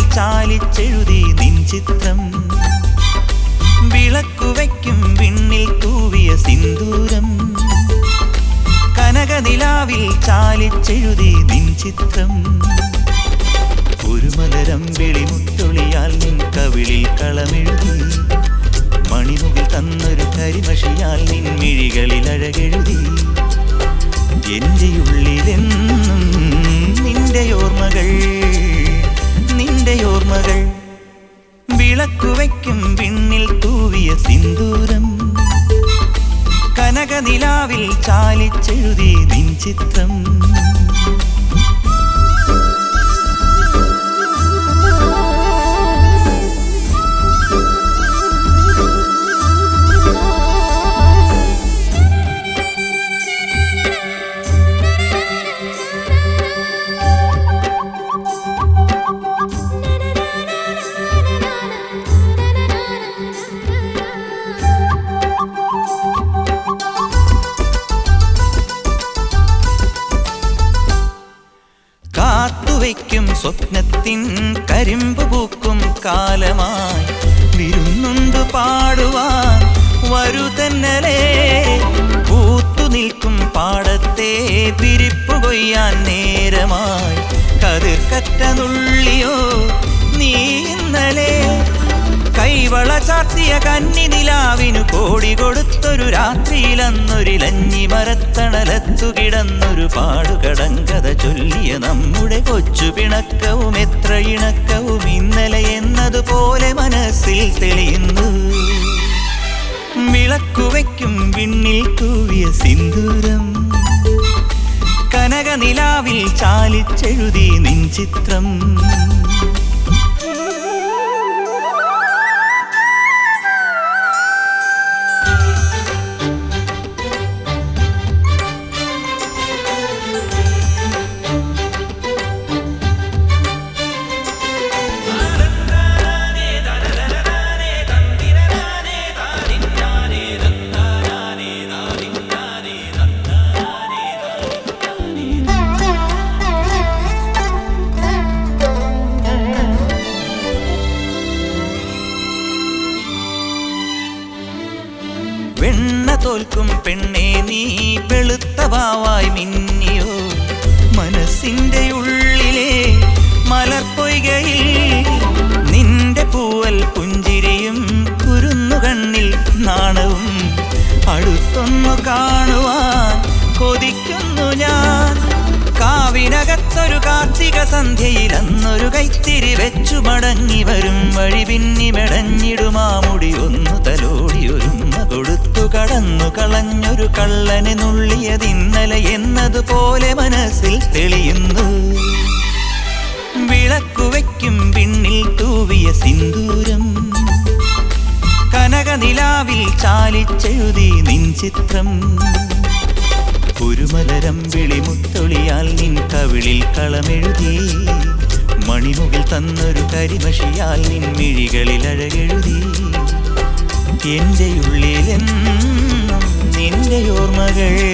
ചാലിച്ചെഴുതി നിൻ ചിത്രം വിളക്കുവയ്ക്കും വിണ്ണിൽ തൂവിയ സിന്ദൂരം കനകനിലാവിൽ ചാലിച്ചെഴുതി നിൻ ചിത്രം ഒരു മലരം വിളിമുത്തൊളിയാൽ നിൻ കവിളിൽ കളമെഴുതി മണിമുകിൽ തന്നൊരു കരിമഷിയാൽ നിൻ മിഴികളിൽ അഴകെഴുതി എന്റെ ഉള്ളിലെന്നും നിന്റെ ഓർമ്മകൾ നിന്റെ ഓർമ്മകൾ വിളക്കുവയ്ക്കും വിണ്ണിൽ തൂവിയ സിന്ദൂരം കനകനിലാവിൽ ചാലിച്ചെഴുതി നിൻ ചിത്രം കാത്തുവയ്ക്കും സ്വപ്നത്തിൻ കരിമ്പ് പൂക്കും കാലമായി വിരുന്നുണ്ട് പാടുവാൻ വരു തന്നലേ പൂത്തു നിൽക്കും പാടത്തെ പിരിപ്പു കൊയ്യാൻ നേരമായി കതിർക്കറ്റ നുള്ളിയോ നീ ഇന്നലെ കൈവള ചാർത്തിയ കന്നി നിലാവിനു കോടി കൊടുത്തൊരു രാത്രിയിലന്നൊരിലഞ്ഞി മരത്തണലത്തു കിടന്നൊരു പാടുകടങ്കഥ ചൊല്ലിയ നമ്മുടെ കൊച്ചു പിണക്കവും എത്ര ഇണക്കവും ഇന്നലെ എന്നതുപോലെ മനസ്സിൽ തെളിയുന്നു വിളക്കുവയ്ക്കും വിണ്ണിൽ തൂവിയ സിന്ദൂരം കനകനിലാവിൽ ചാലിച്ചെഴുതി നിൻ ചിത്രം വെണ്ണ തോൽക്കും പെണ്ണെ നീ വെളുത്ത വാവായി മിന്നിയോ മനസ്സിന്റെ ഉള്ളിലെ മലർപ്പൊയ്കയിൽ നിന്റെ പൂവൽ പുഞ്ചിരിയും കുരുന്നു കണ്ണിൽ നാണവും അടുത്തൊന്നു കാണുവാൻ കൊതിക്കുന്നു ഞാൻ കാവിനകത്തൊരു കാർത്തിക സന്ധ്യയിൽ അന്നൊരു കൈത്തിരി വെച്ചു മടങ്ങി വരും വഴി പിന്നി മെടഞ്ഞിടുമാ മുടി ഒന്നു തലോടി ഒരുമ്മ കൊടുത്തു കടന്നു കളഞ്ഞൊരു കള്ളനെ നുള്ളിയതിന്നലെ എന്നതുപോലെ മനസ്സിൽ തെളിയുന്നു വിളക്കുവയ്ക്കും പിന്നിൽ തൂവിയ സിന്ദൂരം കനകനിലാവിൽ ചാലിച്ചെഴുതി നിൻ ചിത്രം ഒരു മലരം വിളിമുത്തൊളിയാൽ നിൻ കവിളിൽ കളമെഴുതി മണിമുകിൽ തന്നൊരു കരിമഷിയാൽ നിൻ മിഴികളിൽ അഴകെഴുതി എന്റെ ഉള്ളിലെന്നും നിന്റെ ഓർമ്മകൾ